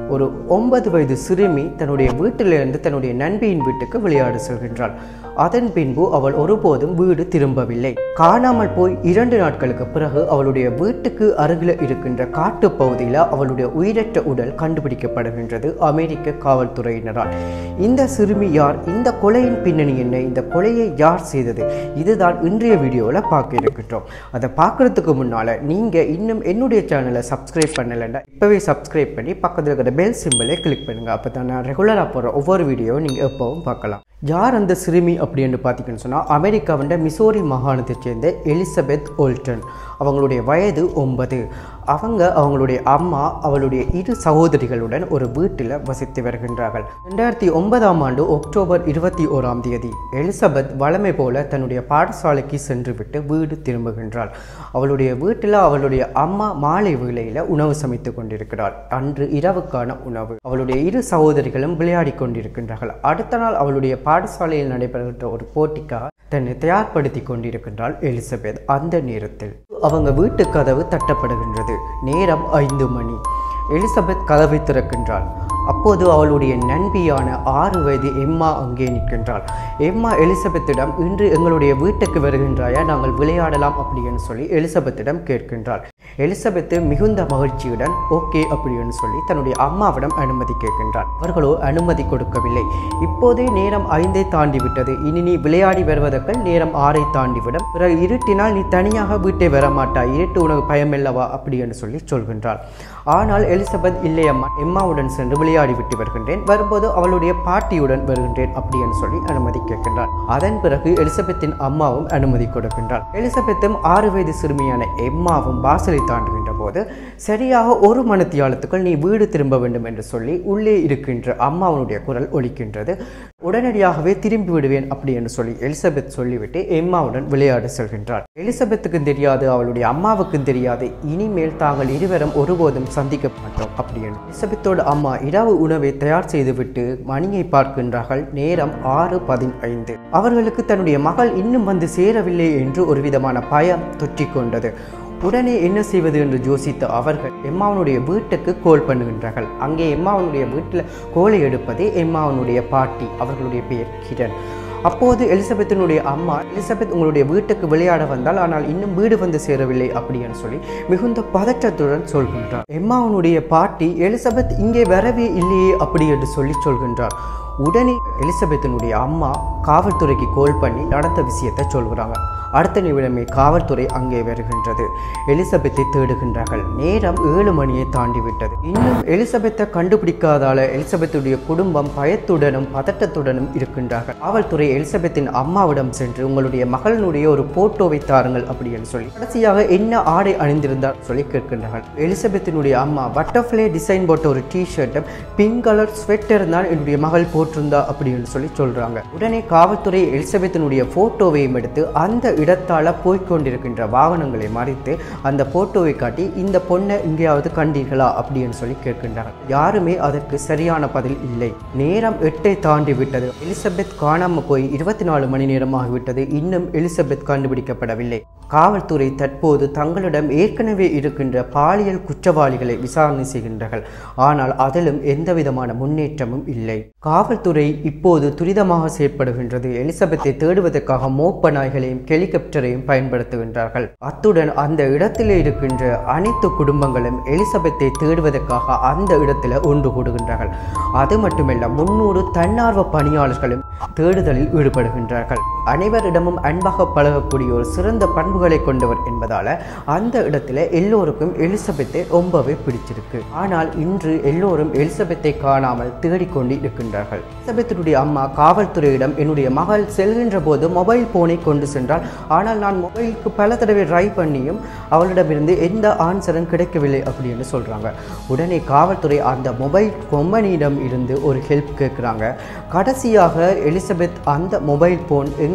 ஒரு ஒன்பது வயது சிறுமி தன்னுடைய வீட்டிலிருந்து தன்னுடைய நண்பியின் வீட்டுக்கு விளையாட செல்கின்றாள் அதன் பின்பு அவள் ஒருபோதும் வீடு திரும்பவில்லை காணாமல் போய் இரண்டு நாட்களுக்கு பிறகு அவளுடைய வீட்டுக்கு அருகில் இருக்கின்ற காட்டு பகுதியில் அவளுடைய உயிரற்ற உடல் கண்டுபிடிக்கப்படுகின்றது அமெரிக்க காவல்துறையினரால் இந்த சிறுமி யார் இந்த கொலையின் பின்னணி என்ன இந்த கொலையை யார் செய்தது இதுதான் இன்றைய வீடியோவில் பார்க்க இருக்கின்றோம் அதை பார்க்கறதுக்கு முன்னால் நீங்கள் இன்னும் என்னுடைய சேனலை சப்ஸ்கிரைப் பண்ணலைன்னா இப்போவே சப்ஸ்கிரைப் பண்ணி பக்கத்தில் இருக்கிற பெல் சிம்பிளை கிளிக் பண்ணுங்கள் அப்போ தான் நான் ரெகுலராக போகிற ஒவ்வொரு வீடியோவும் நீங்கள் எப்போவும் பார்க்கலாம் யார் அந்த சிறுமி அப்படின்னு பார்த்தீங்கன்னு சொன்னால் அமெரிக்காவின் மிசோரி மாகாணத்தைச் சேர்ந்த எலிசபெத் ஓல்டன் அவங்களுடைய வயது ஒன்பது அவங்க அவங்களுடைய அம்மா அவளுடைய இரு சகோதரிகளுடன் ஒரு வீட்டில் வசித்து வருகின்றார்கள் ரெண்டாயிரத்தி ஒன்பதாம் ஆண்டு அக்டோபர் இருபத்தி ஓராம் தேதி எலிசபெத் வளமை போல தன்னுடைய பாடசாலைக்கு சென்றுவிட்டு வீடு திரும்புகின்றாள் அவளுடைய வீட்டில் அவளுடைய அம்மா மாலை வேளையில் உணவு சமைத்து கொண்டிருக்கிறாள் அன்று இரவுக்கான உணவு அவளுடைய இரு சகோதரிகளும் விளையாடி கொண்டிருக்கின்றார்கள் அடுத்த நாள் அவளுடைய பாடசாலையில் நடைபெறுகின்ற ஒரு போட்டிக்காக தன்னை தயார்படுத்தி கொண்டிருக்கின்றாள் எலிசபெத் அந்த நேரத்தில் அவங்க வீட்டு கதவு தட்டப்படுகின்றது நேரம் ஐந்து மணி எலிசபெத் கதவை திறக்கின்றாள் அப்போது அவளுடைய நண்பியான ஆறு வயது எம்மா அங்கே நிற்கின்றாள் எம்மா எலிசபெத்திடம் இன்று எங்களுடைய வீட்டுக்கு வருகின்றாயா நாங்கள் விளையாடலாம் அப்படின்னு சொல்லி எலிசபெத்திடம் கேட்கின்றாள் எலிசபெத்து மிகுந்த மகிழ்ச்சியுடன் ஓகே அப்படின்னு சொல்லி தன்னுடைய அம்மாவிடம் அனுமதி கேட்கின்றாள் அவர்களோ அனுமதி கொடுக்கவில்லை இப்போதே நேரம் ஐந்தை தாண்டி விட்டது இனி நீ விளையாடி வருவதற்குள் நேரம் ஆறை தாண்டிவிடும் பிறகு இருட்டினால் நீ தனியாக வீட்டை வர மாட்டாய் இருட்டு உனக்கு பயமில்லவா அப்படி என்று சொல்லி சொல்கின்றாள் ஆனால் எலிசபெத் இல்லை அம்மா எம்மாவுடன் சென்று விளையாடி விட்டு வருகின்றேன் வரும்போது அவளுடைய பாட்டியுடன் வருகின்றேன் அப்படி என்று சொல்லி அனுமதி கேட்கின்றாள் அதன் பிறகு எலிசபெத்தின் அம்மாவும் அனுமதி கொடுக்கின்றாள் எலிசபெத்தும் ஆறு வயது சிறுமியான எம்மாவும் வாசலை தாண்டுகின்ற போது சரியாக ஒரு மணித்தியாலத்துக்குள் நீ வீடு திரும்ப வேண்டும் என்று சொல்லி உள்ளே இருக்கின்ற அம்மாவனுடைய குரல் ஒலிக்கின்றது உடனடியாகவே திரும்பி விடுவேன் அப்படி என்று சொல்லி எலிசபெத் சொல்லிவிட்டு எம்மாவுடன் விளையாட செல்கின்றார் எலிசபெத்துக்கும் தெரியாது அவளுடைய அம்மாவுக்கும் தெரியாது இனிமேல் தாங்கள் இருவரும் ஒருபோதும் சந்திக்க மாட்டோம் அப்படி என்று எலிசபெத்தோட அம்மா இரவு உணவை தயார் செய்துவிட்டு மணியை பார்க்கின்றார்கள் நேரம் ஆறு பதினைந்து அவர்களுக்கு தன்னுடைய மகள் இன்னும் வந்து சேரவில்லை என்று ஒரு விதமான பயம் தொற்றிக்கொண்டது உடனே என்ன செய்வது என்று யோசித்த அவர்கள் எம்மாவனுடைய வீட்டுக்கு கோல் பண்ணுகின்றார்கள் அங்கே எம்மாவனுடைய வீட்டில் கோலை எடுப்பது எம்மாவனுடைய பாட்டி அவர்களுடைய பெயர் கிரண் அப்போது எலிசபெத்தினுடைய அம்மா எலிசபெத் உங்களுடைய வீட்டுக்கு விளையாட வந்தால் ஆனால் இன்னும் வீடு வந்து சேரவில்லை அப்படின்னு சொல்லி மிகுந்த பதற்றத்துடன் சொல்கின்றார் எம்மாவனுடைய பாட்டி எலிசபெத் இங்கே வரவே இல்லையே அப்படி என்று சொல்லி சொல்கின்றார் உடனே எலிசபெத்தினுடைய அம்மா காவல்துறைக்கு கால் பண்ணி நடந்த விஷயத்தை சொல்கிறாங்க அடுத்த நிமிடமே காவல்துறை அங்கே வருகின்றது எலிசபெத்தை தேடுகின்றார்கள் நேரம் ஏழு மணியை தாண்டி விட்டது இன்னும் எலிசபெத்தை கண்டுபிடிக்காதால எலிசபெத்துடைய குடும்பம் பயத்துடனும் பதட்டத்துடனும் இருக்கின்றார்கள் காவல்துறை எலிசபெத்தின் அம்மாவிடம் சென்று உங்களுடைய மகளினுடைய ஒரு போட்டோவை தாருங்கள் அப்படின்னு சொல்லி கடைசியாக என்ன ஆடை அணிந்திருந்தார் சொல்லி கேட்கின்றார்கள் எலிசபெத்தினுடைய அம்மா பட்டர்ஃப்ளை டிசைன் போட்ட ஒரு டிஷர்ட்டும் பிங்க் கலர் ஸ்வெட்டர் தான் என்னுடைய மகள் போட்டிருந்தா அப்படின்னு சொல்லி சொல்றாங்க உடனே காவல்துறை எலிசபெத்தினுடைய போட்டோவையும் எடுத்து அந்த இடத்தால போய்கொண்டிருக்கின்ற வாகனங்களை மறைத்து அந்த போட்டோவை காட்டி இந்த பொண்ணை எங்கேயாவது கண்டீர்களா அப்படின்னு சொல்லி கேட்கின்றார்கள் யாருமே அதற்கு சரியான பதில் இல்லை நேரம் எட்டை தாண்டி விட்டது எலிசபெத் காணாம போய் இருபத்தி நாலு மணி நேரம் ஆகிவிட்டது இன்னும் எலிசபெத் கண்டுபிடிக்கப்படவில்லை காவல்துறை தற்போது தங்களிடம் ஏற்கனவே இருக்கின்ற பாலியல் குற்றவாளிகளை விசாரணை செய்கின்றார்கள் ஆனால் அதிலும் எந்த விதமான முன்னேற்றமும் இல்லை காவல்துறை இப்போது துரிதமாக செயற்படுகின்றது எலிசபெத்தை தேடுவதற்காக மோப்ப நாய்களையும் ஹெலிகாப்டரையும் பயன்படுத்துகின்றார்கள் அத்துடன் அந்த இடத்திலே இருக்கின்ற அனைத்து குடும்பங்களும் எலிசபெத்தை தேடுவதற்காக அந்த இடத்துல ஒன்று கூடுகின்றார்கள் அது மட்டுமல்ல முன்னூறு தன்னார்வ பணியாளர்களும் தேடுதலில் ஈடுபடுகின்றார்கள் அனைவரிடமும் அன்பாக பழகக்கூடிய ஒரு சிறந்த பண்புகளை கொண்டவர் என்பதால அந்த இடத்துல எல்லோருக்கும் எலிசபெத்தை ரொம்பவே பிடிச்சிருக்கு ஆனால் இன்று எல்லோரும் எலிசபெத்தை காணாமல் தேடிக்கொண்டு இருக்கின்றார்கள் எலிசபெத்தினுடைய அம்மா காவல்துறையிடம் என்னுடைய மகள் செல்கின்ற போது மொபைல் போனை கொண்டு சென்றால் ஆனால் நான் மொபைலுக்கு பல தடவை ட்ரை பண்ணியும் அவளிடமிருந்து எந்த ஆன்சரும் கிடைக்கவில்லை அப்படின்னு சொல்றாங்க உடனே காவல்துறை அந்த மொபைல் கொம்பனியிடம் இருந்து ஒரு ஹெல்ப் கேட்குறாங்க கடைசியாக எலிசபெத் அந்த மொபைல் போன் எங்க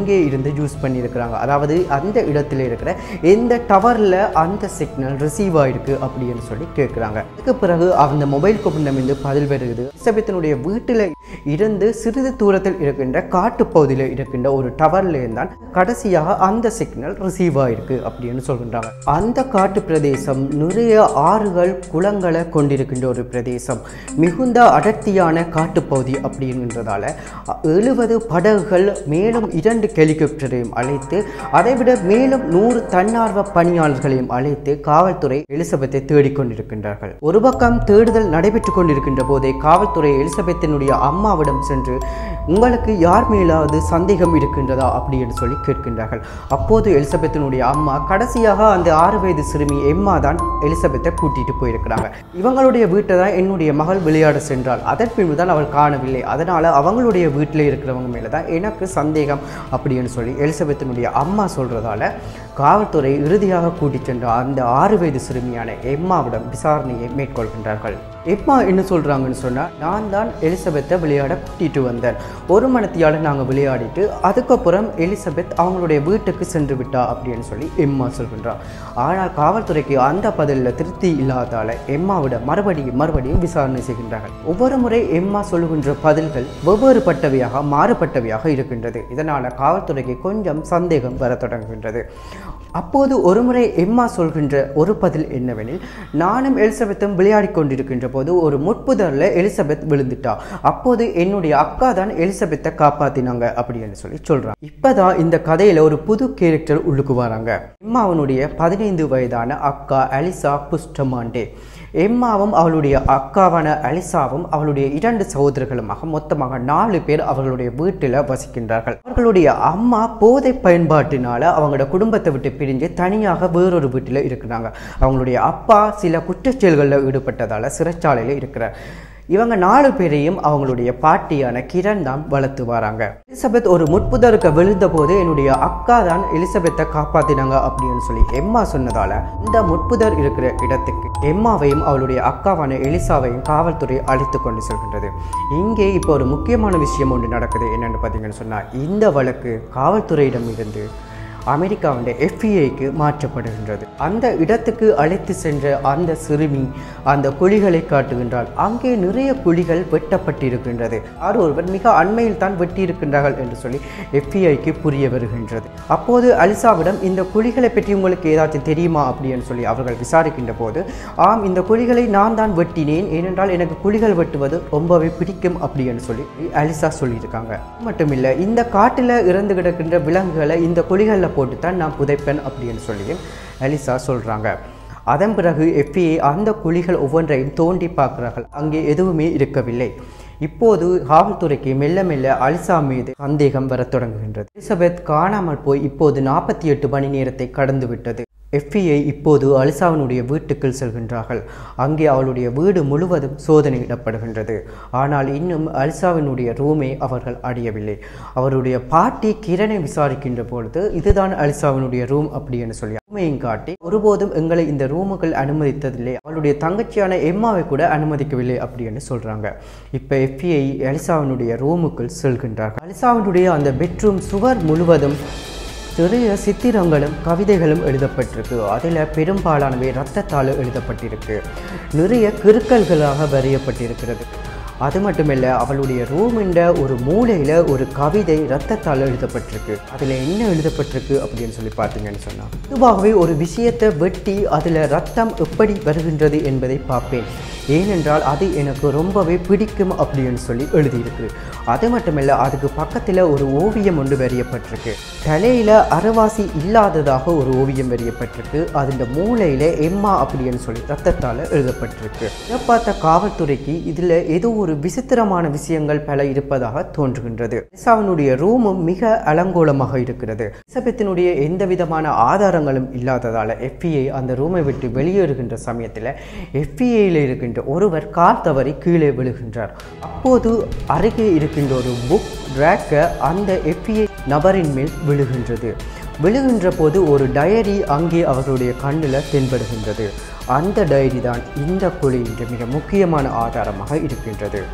எங்கே இருந்து யூஸ் பண்ணியிருக்கிறாங்க அதாவது அந்த இடத்துல இருக்கிற எந்த டவரில் அந்த சிக்னல் ரிசீவ் ஆயிருக்கு அப்படின்னு சொல்லி கேட்குறாங்க அதுக்கு பிறகு அந்த மொபைல் கொப்பிடமிருந்து பதில் வருகிறது எலிசபெத்தினுடைய வீட்டில் இருந்து சிறிது தூரத்தில் இருக்கின்ற காட்டுப்பகுதியில் இருக்கின்ற ஒரு டவர்ல இருந்தான் கடைசியாக அந்த சிக்னல் ரிசீவ் ஆயிருக்கு அப்படின்னு சொல்கின்றாங்க அந்த காட்டு பிரதேசம் நிறைய ஆறுகள் குளங்களை கொண்டிருக்கின்ற ஒரு பிரதேசம் மிகுந்த அடர்த்தியான காட்டுப்பகுதி அப்படின்றதால எழுபது படகுகள் மேலும் இரண்டு ஹெலிகாப்டரையும் அழைத்து அதைவிட மேலும் நூறு தன்னார்வ பணியாளர்களையும் அழைத்து காவல்துறை எலிசபெத்தை தேடிக்கொண்டிருக்கின்றார்கள் ஒரு பக்கம் தேடுதல் நடைபெற்றுக் கொண்டிருக்கின்ற போதே காவல்துறை எலிசபெத்தினுடைய அம்மாவிடம் சென்று உங்களுக்கு யார் மேலாவது சந்தேகம் இருக்கின்றதா அப்படின்னு சொல்லி கேட்கின்றார்கள் அப்போது எலிசபெத்தினுடைய அம்மா கடைசியாக அந்த ஆறு வயது சிறுமி எம்மா தான் எலிசபெத்தை கூட்டிட்டு போயிருக்கிறாங்க இவங்களுடைய வீட்டை தான் என்னுடைய மகள் விளையாட சென்றாள் அதன் பின்பு தான் அவள் காணவில்லை அதனால அவங்களுடைய வீட்டில் இருக்கிறவங்க மேலே தான் எனக்கு சந்தேகம் அப்படின்னு சொல்லி எலிசபெத்தினுடைய அம்மா சொல்றதால காவல்துறை இறுதியாக கூட்டிச் சென்ற அந்த ஆறு வயது சிறுமியான எம்மாவிடம் விசாரணையை மேற்கொள்கின்றார்கள் எம்மா என்ன சொல்றாங்கன்னு சொன்னா நான் தான் எலிசபெத்தை விளையாட கூட்டிட்டு வந்தேன் ஒரு மணத்தியால நாங்கள் விளையாடிட்டு அதுக்கப்புறம் எலிசபெத் அவங்களுடைய வீட்டுக்கு சென்று விட்டா அப்படின்னு சொல்லி எம்மா சொல்கின்றார் ஆனால் காவல்துறைக்கு அந்த பதிலில் திருப்தி இல்லாதால எம்மாவிடம் மறுபடியும் மறுபடியும் விசாரணை செய்கின்றார்கள் ஒவ்வொரு முறை எம்மா சொல்லுகின்ற பதில்கள் வெவ்வேறுபட்டவையாக மாறுபட்டவையாக இருக்கின்றது இதனால காவல்துறைக்கு கொஞ்சம் சந்தேகம் வர தொடங்குகின்றது அப்போது ஒருமுறை எம்மா சொல்கின்ற ஒரு பதில் என்னவெனில் நானும் எலிசபெத்தும் விளையாடி கொண்டிருக்கின்ற போது ஒரு முட்புதரில் எலிசபெத் விழுந்துட்டா அப்போது என்னுடைய அக்கா தான் எலிசபெத்தை காப்பாத்தினாங்க அப்படின்னு சொல்லி சொல்றாங்க இப்பதான் இந்த கதையில ஒரு புது கேரக்டர் உள்ளுக்கு வராங்க எம்மாவனுடைய பதினைந்து வயதான அக்கா அலிசா புஸ்டமாண்டே எம்மாவும் அவளுடைய அக்காவான அலிசாவும் அவளுடைய இரண்டு சகோதரர்களுமாக மொத்தமாக நாலு பேர் அவர்களுடைய வீட்டில் வசிக்கின்றார்கள் அவர்களுடைய அம்மா போதை பயன்பாட்டினால அவங்களோட குடும்பத்தை விட்டு பிரிஞ்சு தனியாக வேறொரு வீட்டில் இருக்கிறாங்க அவங்களுடைய அப்பா சில குற்றச்செயல்களில் ஈடுபட்டதால சிறைச்சாலையில் இருக்கிறார் இவங்க நாலு பேரையும் அவங்களுடைய பாட்டியான கிரண் தான் வளர்த்து வராங்க எலிசபெத் ஒரு முட்புதருக்கு விழுந்த போது என்னுடைய அக்கா தான் எலிசபெத்தை காப்பாத்தினாங்க அப்படின்னு சொல்லி எம்மா சொன்னதால இந்த முட்புதர் இருக்கிற இடத்துக்கு எம்மாவையும் அவளுடைய அக்காவான எலிசாவையும் காவல்துறை அழைத்து கொண்டு செல்கின்றது இங்கே இப்போ ஒரு முக்கியமான விஷயம் ஒன்று நடக்குது என்னன்னு பார்த்தீங்கன்னு சொன்னா இந்த வழக்கு காவல்துறையிடம் இருந்து அமெரிக்காவுடைய எஃப்இஐக்கு மாற்றப்படுகின்றது அந்த இடத்துக்கு அழைத்து சென்ற அந்த சிறுமி அந்த குழிகளை காட்டுகின்றாள் அங்கே நிறைய குழிகள் வெட்டப்பட்டிருக்கின்றது யார் ஒருவர் மிக அண்மையில் தான் வெட்டியிருக்கின்றார்கள் என்று சொல்லி எஃப்இஐக்கு புரிய வருகின்றது அப்போது அலிசாவிடம் இந்த குழிகளை பற்றி உங்களுக்கு ஏதாச்சும் தெரியுமா அப்படின்னு சொல்லி அவர்கள் விசாரிக்கின்ற போது ஆம் இந்த குழிகளை நான் தான் வெட்டினேன் ஏனென்றால் எனக்கு குழிகள் வெட்டுவது ரொம்பவே பிடிக்கும் அப்படின்னு சொல்லி அலிசா சொல்லியிருக்காங்க மட்டுமில்லை இந்த காட்டில் இறந்து கிடக்கின்ற விலங்குகளை இந்த குழிகளில் போட்டு தான் நான் புதைப்பேன் அப்படின்னு சொல்லி அலிசா சொல்கிறாங்க அதன் பிறகு எஃபிஏ அந்த குழிகள் ஒவ்வொன்றையும் தோண்டி பார்க்கிறார்கள் அங்கே எதுவுமே இருக்கவில்லை இப்போது காவல்துறைக்கு மெல்ல மெல்ல அலிசா மீது சந்தேகம் வரத் தொடங்குகின்றது எலிசபெத் காணாமல் போய் இப்போது நாற்பத்தி எட்டு மணி நேரத்தை கடந்து விட்டது எஃப்ஐஐ இப்போது அலிசாவினுடைய வீட்டுக்குள் செல்கின்றார்கள் அங்கே அவளுடைய வீடு முழுவதும் சோதனையிடப்படுகின்றது ஆனால் இன்னும் அலிசாவினுடைய ரூமை அவர்கள் அடையவில்லை அவருடைய பாட்டி கிரணை விசாரிக்கின்ற பொழுது இதுதான் அலிசாவினுடைய ரூம் அப்படின்னு சொல்லி ரூமையும் காட்டி ஒருபோதும் எங்களை இந்த ரூமுகள் அனுமதித்ததில்லை அவளுடைய தங்கச்சியான எம்மாவை கூட அனுமதிக்கவில்லை அப்படின்னு சொல்றாங்க இப்போ எஃப்ஐஐ அலிசாவினுடைய ரூமுக்குள் செல்கின்றார்கள் அலிசாவினுடைய அந்த பெட்ரூம் சுவர் முழுவதும் நிறைய சித்திரங்களும் கவிதைகளும் எழுதப்பட்டிருக்கு அதில் பெரும்பாலானவை இரத்தத்தால் எழுதப்பட்டிருக்கு நிறைய கிறுக்கல்களாக வரையப்பட்டிருக்கிறது அது மட்டுமில்ல அவளுடைய ரூமின்ற ஒரு மூலையில் ஒரு கவிதை ரத்தத்தால் எழுதப்பட்டிருக்கு அதில் என்ன எழுதப்பட்டிருக்கு அப்படின்னு சொல்லி பார்த்தீங்கன்னு சொன்னால் பொதுவாகவே ஒரு விஷயத்தை வெட்டி அதில் ரத்தம் எப்படி வருகின்றது என்பதை பார்ப்பேன் ஏனென்றால் அது எனக்கு ரொம்பவே பிடிக்கும் அப்படின்னு சொல்லி எழுதியிருக்கு அது மட்டுமில்ல அதுக்கு பக்கத்தில் ஒரு ஓவியம் ஒன்று வரையப்பட்டிருக்கு தலையில் அரைவாசி இல்லாததாக ஒரு ஓவியம் வரையப்பட்டிருக்கு அதில் மூளையில் எம்மா அப்படின்னு சொல்லி ரத்தத்தால் எழுதப்பட்டிருக்கு இதை பார்த்த காவல்துறைக்கு இதில் ஏதோ ஒரு விசித்திரமான விஷயங்கள் பல இருப்பதாக தோன்றுகின்றது எலிசாவினுடைய ரூமும் மிக அலங்கோலமாக இருக்கிறது எலிசபெத்தினுடைய எந்த விதமான ஆதாரங்களும் இல்லாததால் எஃப்இஐ அந்த ரூமை விட்டு வெளியேறுகின்ற சமயத்தில் எஃப்இஐயில் இருக்கின்ற ஒருவர் கால் தவறி கீழே விழுகின்றார் அப்போது அருகே இருக்கின்ற ஒரு புக் ரேக்க அந்த எஃப்இஐ நபரின் மேல் விழுகின்றது விழுகின்ற போது ஒரு டயரி அங்கே அவர்களுடைய கண்ணில் தென்படுகின்றது அந்த டைரி தான் இந்த குழியின் மிக முக்கியமான ஆதாரமாக இருக்கின்றது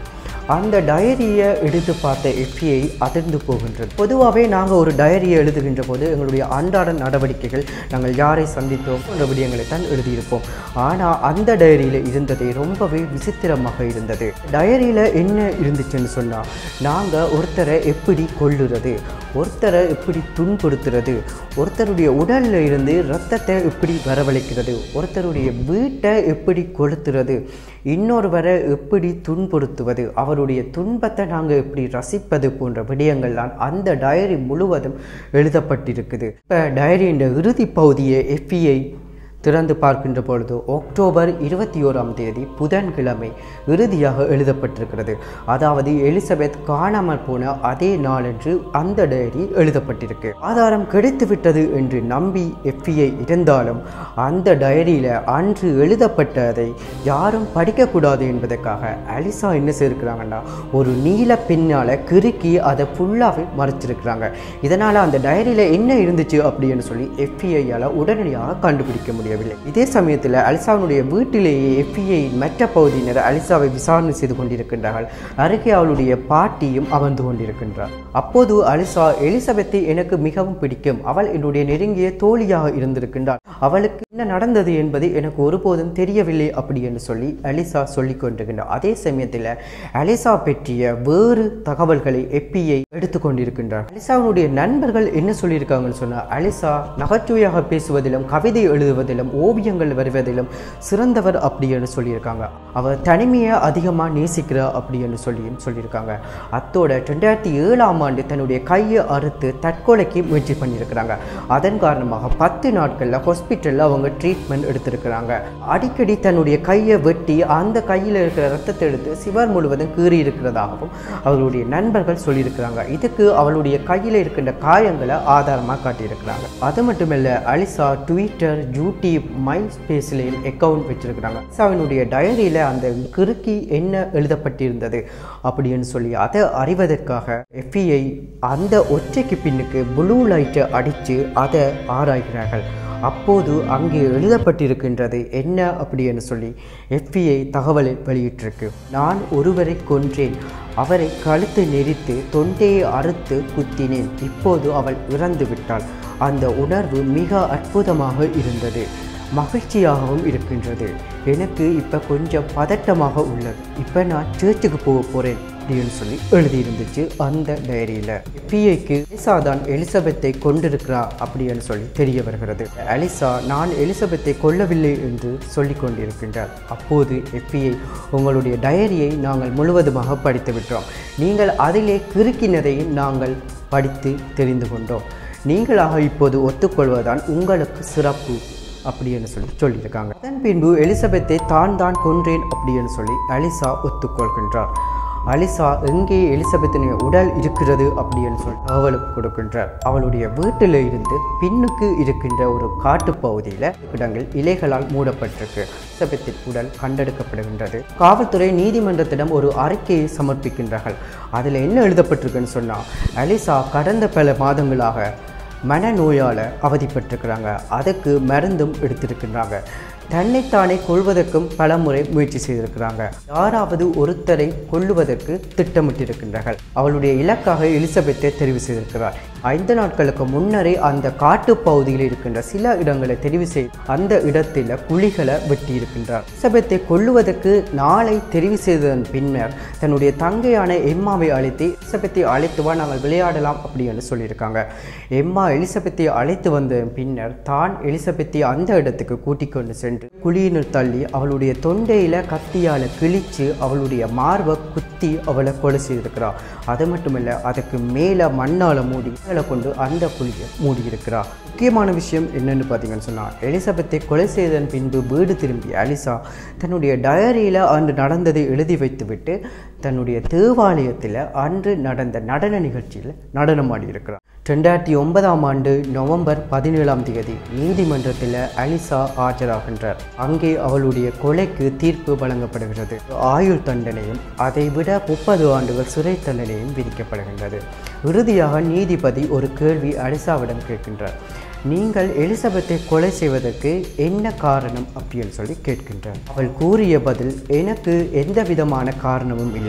அந்த டயரியை எடுத்து பார்த்த எஃபிஐ அதிர்ந்து போகின்றது பொதுவாகவே நாங்கள் ஒரு டயரியை எழுதுகின்ற போது எங்களுடைய அன்றாட நடவடிக்கைகள் நாங்கள் யாரை சந்தித்தோம் போன்ற விடயங்களை தான் எழுதியிருப்போம் ஆனால் அந்த டயரியில் இருந்ததே ரொம்பவே விசித்திரமாக இருந்தது டயரியில் என்ன இருந்துச்சுன்னு சொன்னால் நாங்கள் ஒருத்தரை எப்படி கொள்ளுறது ஒருத்தரை எப்படி துன்புறுத்துறது ஒருத்தருடைய உடலில் இருந்து ரத்தத்தை எப்படி வரவழைக்கிறது ஒருத்தருடைய வீட்டை எப்படி கொளுத்துறது இன்னொருவரை எப்படி துன்புறுத்துவது அவருடைய துன்பத்தை நாங்கள் எப்படி ரசிப்பது போன்ற விடயங்கள்லாம் அந்த டயரி முழுவதும் எழுதப்பட்டிருக்குது இப்போ டயரியின் இறுதி பகுதியை எஃபிஐ திறந்து பார்க்கின்ற பொழுது அக்டோபர் இருபத்தி ஓராம் தேதி புதன்கிழமை இறுதியாக எழுதப்பட்டிருக்கிறது அதாவது எலிசபெத் காணாமல் போன அதே நாளன்று அந்த டைரி எழுதப்பட்டிருக்கு ஆதாரம் கிடைத்துவிட்டது என்று நம்பி எஃபிஐ இருந்தாலும் அந்த டைரியில் அன்று எழுதப்பட்டதை யாரும் படிக்கக்கூடாது என்பதற்காக அலிசா என்ன செய்திருக்கிறாங்கன்னா ஒரு நீல பின்னால் கிறுக்கி அதை ஃபுல்லாகவே மறைச்சிருக்கிறாங்க இதனால் அந்த டைரியில் என்ன இருந்துச்சு அப்படின்னு சொல்லி எஃபிஐயால் உடனடியாக கண்டுபிடிக்க முடியும் முடியவில்லை இதே சமயத்தில் அலிசாவினுடைய வீட்டிலேயே எஃபிஐ மற்ற பகுதியினர் அலிசாவை விசாரணை செய்து கொண்டிருக்கின்றார்கள் அருகே அவளுடைய பாட்டியும் அமர்ந்து கொண்டிருக்கின்றார் அப்போது அலிசா எலிசபெத்தை எனக்கு மிகவும் பிடிக்கும் அவள் என்னுடைய நெருங்கிய தோழியாக இருந்திருக்கின்றாள் அவளுக்கு என்ன நடந்தது என்பது எனக்கு ஒருபோதும் தெரியவில்லை அப்படி என்று சொல்லி அலிசா சொல்லிக் கொண்டிருக்கின்றார் அதே சமயத்தில் அலிசா பற்றிய வேறு தகவல்களை எப்பியை எடுத்துக்கொண்டிருக்கின்றார் அலிசாவினுடைய நண்பர்கள் என்ன சொல்லியிருக்காங்கன்னு சொன்னால் அலிசா நகைச்சுவையாக பேசுவதிலும் கவிதை எழுதுவதிலும் ஓவியங்கள் வருவதிலும் சிறந்தவர் அப்படி என்று சொல்லியிருக்காங்க அவர் தனிமையை அதிகமாக நேசிக்கிற அப்படி என்று சொல்லியும் சொல்லியிருக்காங்க அத்தோட ரெண்டாயிரத்தி ஏழாம் ஆண்டு தன்னுடைய கையை அறுத்து தற்கொலைக்கு முயற்சி பண்ணியிருக்கிறாங்க அதன் காரணமாக பத்து நாட்களில் ஹாஸ்பிட்டலில் அவங்க ட்ரீட்மெண்ட் எடுத்திருக்கிறாங்க அடிக்கடி தன்னுடைய கையை வெட்டி அந்த கையில் இருக்கிற ரத்தத்தை எடுத்து சிவர் முழுவதும் கீறி இருக்கிறதாகவும் அவர்களுடைய நண்பர்கள் சொல்லியிருக்கிறாங்க இதுக்கு அவளுடைய கையில் இருக்கின்ற காயங்களை ஆதாரமாக காட்டியிருக்கிறாங்க அது மட்டுமல்ல அலிசா ட்விட்டர் யூடியூப் மை ஸ்பேஸ்லேயும் அக்கௌண்ட் வச்சிருக்கிறாங்க அலிசாவினுடைய டயரியில் அந்த கிறுக்கி என்ன எழுதப்பட்டிருந்தது அப்படின்னு சொல்லி அதை அறிவதற்காக எஃபிஐ அந்த ஒற்றைக்கு பின்னுக்கு ப்ளூ லைட்டை அடித்து அதை ஆராய்கிறார்கள் அப்போது அங்கே எழுதப்பட்டிருக்கின்றது என்ன அப்படின்னு சொல்லி எஃபிஐ தகவலை வெளியிட்டிருக்கு நான் ஒருவரை கொன்றேன் அவரை கழுத்து நெரித்து தொண்டையை அறுத்து குத்தினேன் இப்போது அவள் இறந்து விட்டாள் அந்த உணர்வு மிக அற்புதமாக இருந்தது மகிழ்ச்சியாகவும் இருக்கின்றது எனக்கு இப்போ கொஞ்சம் பதட்டமாக உள்ளது இப்போ நான் சர்ச்சுக்கு போக போகிறேன் அப்படின்னு சொல்லி எழுதியிருந்துச்சு அந்த டைரியில் பிஏக்கு எலிசா தான் எலிசபெத்தை கொண்டிருக்கிறா அப்படின்னு சொல்லி தெரிய வருகிறது அலிசா நான் எலிசபெத்தை கொல்லவில்லை என்று சொல்லிக் கொண்டிருக்கின்றார் அப்போது எப்பிஐ உங்களுடைய டயரியை நாங்கள் முழுவதுமாக படித்து விட்டோம் நீங்கள் அதிலே கிறுக்கினதை நாங்கள் படித்து தெரிந்து கொண்டோம் நீங்களாக இப்போது ஒத்துக்கொள்வதுதான் உங்களுக்கு சிறப்பு அப்படின்னு சொல்லி சொல்லியிருக்காங்க அதன் பின்பு எலிசபெத்தை தான் தான் கொன்றேன் அப்படின்னு சொல்லி அலிசா ஒத்துக்கொள்கின்றார் அலிசா எங்கே எலிசபெத்தினுடைய உடல் இருக்கிறது அப்படின்னு சொல்லி தகவலும் கொடுக்கின்றார் அவளுடைய வீட்டில் இருந்து பின்னுக்கு இருக்கின்ற ஒரு காட்டுப்பகுதியில் இடங்கள் இலைகளால் மூடப்பட்டிருக்கு எலிசபெத்தின் உடல் கண்டெடுக்கப்படுகின்றது காவல்துறை நீதிமன்றத்திடம் ஒரு அறிக்கையை சமர்ப்பிக்கின்றார்கள் அதில் என்ன எழுதப்பட்டிருக்குன்னு சொன்னால் அலிசா கடந்த பல மாதங்களாக மனநோயால் அவதிப்பட்டிருக்கிறாங்க அதுக்கு மருந்தும் எடுத்திருக்கின்றாங்க தன்னைத்தானே கொள்வதற்கும் பலமுறை முயற்சி செய்திருக்கிறாங்க யாராவது ஒருத்தரை கொல்லுவதற்கு திட்டமிட்டிருக்கின்றார்கள் அவளுடைய இலக்காக எலிசபெத்தை தெரிவு செய்திருக்கிறார் ஐந்து நாட்களுக்கு முன்னரே அந்த காட்டு பகுதியில் இருக்கின்ற சில இடங்களை தெரிவு செய்து அந்த இடத்தில் குழிகளை வெட்டி இருக்கின்றார் எலிசபெத்தை கொல்லுவதற்கு நாளை தெரிவு செய்ததன் பின்னர் தன்னுடைய தங்கையான எம்மாவை அழைத்து எலிசபெத்தை அழைத்து வா நாங்கள் விளையாடலாம் அப்படி என்று சொல்லியிருக்காங்க எம்மா எலிசபெத்தை அழைத்து வந்த பின்னர் தான் எலிசபெத்தை அந்த இடத்துக்கு கூட்டிக் கொண்டு சென்று குழியினுள் தள்ளி அவளுடைய தொண்டையில கத்தியால கிழிச்சு அவளுடைய மார்பை குத்தி அவளை கொலை செய்திருக்கிறார் அது மட்டுமல்ல அதுக்கு மேலே மண்ணால மூடி மேலே கொண்டு அந்த குழியை மூடி இருக்கிறார் முக்கியமான விஷயம் என்னன்னு பார்த்தீங்கன்னு சொன்னால் எலிசபெத்தை கொலை செய்ததன் பின்பு வீடு திரும்பி அலிசா தன்னுடைய டயரியில் அன்று நடந்ததை எழுதி வைத்துவிட்டு தன்னுடைய தேவாலயத்தில் அன்று நடந்த நடன நிகழ்ச்சியில் நடனமாடி இருக்கிறார் ரெண்டாயிரத்தி ஒன்பதாம் ஆண்டு நவம்பர் பதினேழாம் தேதி நீதிமன்றத்தில் அலிசா ஆஜராகின்றார் அங்கே அவளுடைய கொலைக்கு தீர்ப்பு வழங்கப்படுகிறது ஆயுள் தண்டனையும் அதைவிட முப்பது ஆண்டுகள் சிறை தண்டனையும் விதிக்கப்படுகின்றது இறுதியாக நீதிபதி ஒரு கேள்வி அலிசாவிடம் கேட்கின்றார் நீங்கள் எலிசபெத்தை கொலை செய்வதற்கு என்ன காரணம் அப்படின்னு சொல்லி கேட்கின்றார் அவள் கூறிய பதில் எனக்கு எந்த விதமான காரணமும் இல்லை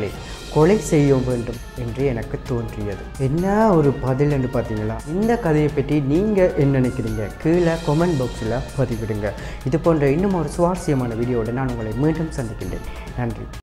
கொலை செய்ய வேண்டும் என்று எனக்கு தோன்றியது என்ன ஒரு பதில் என்று பார்த்தீங்களா இந்த கதையை பற்றி நீங்கள் என்ன நினைக்கிறீங்க கீழே கொமெண்ட் பாக்ஸில் பதிவிடுங்க இது போன்ற இன்னும் ஒரு சுவாரஸ்யமான வீடியோவில் நான் உங்களை மீண்டும் சந்திக்கின்றேன் நன்றி